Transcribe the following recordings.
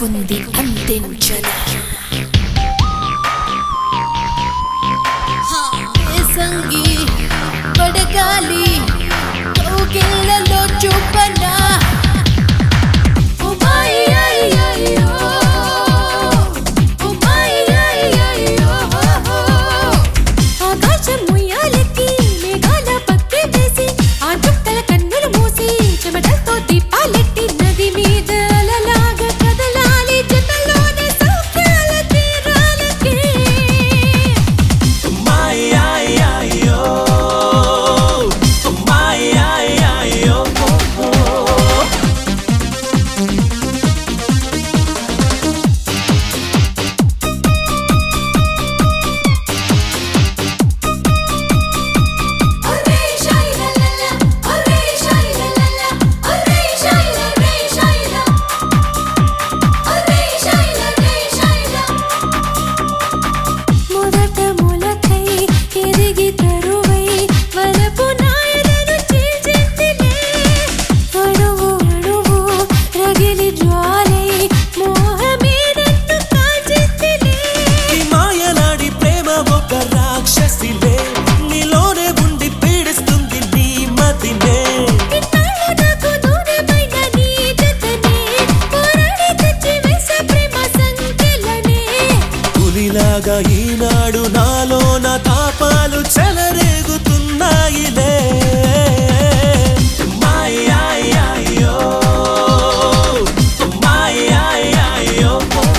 ఉంది అందించనా సంగి పడగాలి కౌగిళ్ళలో చూపనా ఆకాశం ముయ్యాలెక్కి మేఘాల పక్కి వేసి ఆ చుక్కల కన్నులు మూసి చెమటలతో దీపాలెట్టి నది మీద అలలాగా కదలాలి జతలోన సౌఖ్యాల తీరాలకి ఒరే షైల లల్ల ఒరే షైల లల్ల ఒరే షైల రే షైల ఒరే షైల రే షైల మొదట మొలకై ఎదిగి తరువై వలపు నాయనను చీల్చెత్తిలే అణువు అణువు రగిలి జ్వాలై మోహమే నన్ను కాల్చెత్తిలే ఈ మాయలాడి ప్రేమ ఒక రాక్షసిలే నీలోనే ఉండి పీడిస్తుంది నీ మతినే ఇన్నాళ్ళు నాకు దూరమైన నీ జతనే పోరాడి తెచ్చి వేసే ప్రేమ సంఖ్యలనే పులిలాగా ఈనాడు నాలో నా తాపాలు చెలరేగుతున్నాయిలే మాయాయో మాయాయో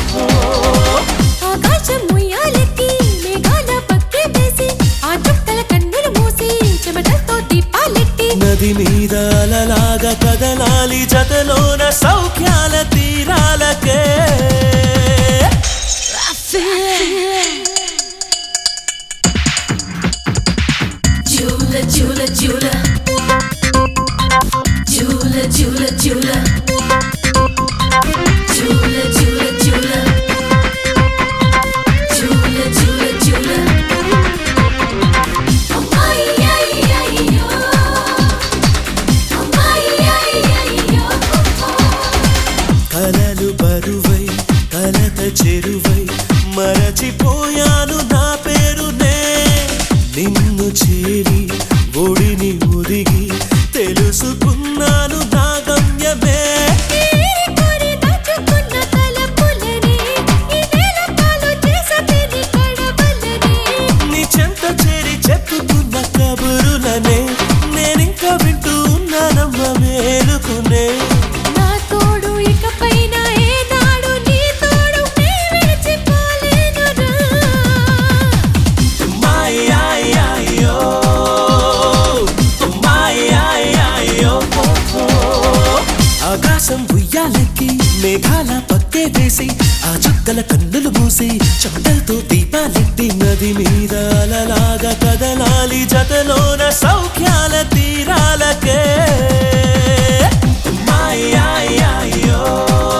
ఆకాశం ముయ్యాలెక్కి మేఘాల పక్కి వేసి ఆ చుక్కల కన్నులు మూసి చెమటలతో దీపాలెట్టి నది మీద అలలాగా కదలాలి జతలోన సౌఖ్యాల తీరాలకే జూల జూల జూల జూల జూల జూల జూల జూల జూల జూల జూల జూల అమ్మాయి అయ్యయ్యో అమ్మాయి అయ్యయ్యో కలలు బరువై కలత చెరువై మరచిపోయాను నా పేరునే నిన్ను చేరి ఒడిని ఒదిగి తెలుసుకున్నాను నా గమ్యమే ఏరి కోరి దాచుకున్న తలపులని ఈ నేల పాలు చేసే తిని కడవలని నీ చెంత చేరి చెప్పుకున్న కబురులనే నేనింక వింటూ ఉన్నానమ్మ మేలుకునే నా తోడు ఇకపైన ఏనాడు నీ తోడు నే విడిచిపోలేనురా మాయాయో మాయాయో ఆకాశం ఉయ్యాలెక్కి మేఘాల పక్కే వేసి ఆ చుక్కల కన్నులు మూసి చెమటలతో దీపాలెట్టి నది మీద అలలాగా కదలాలి జతలోన సౌఖ్యాల తీరాలకే మాయాయో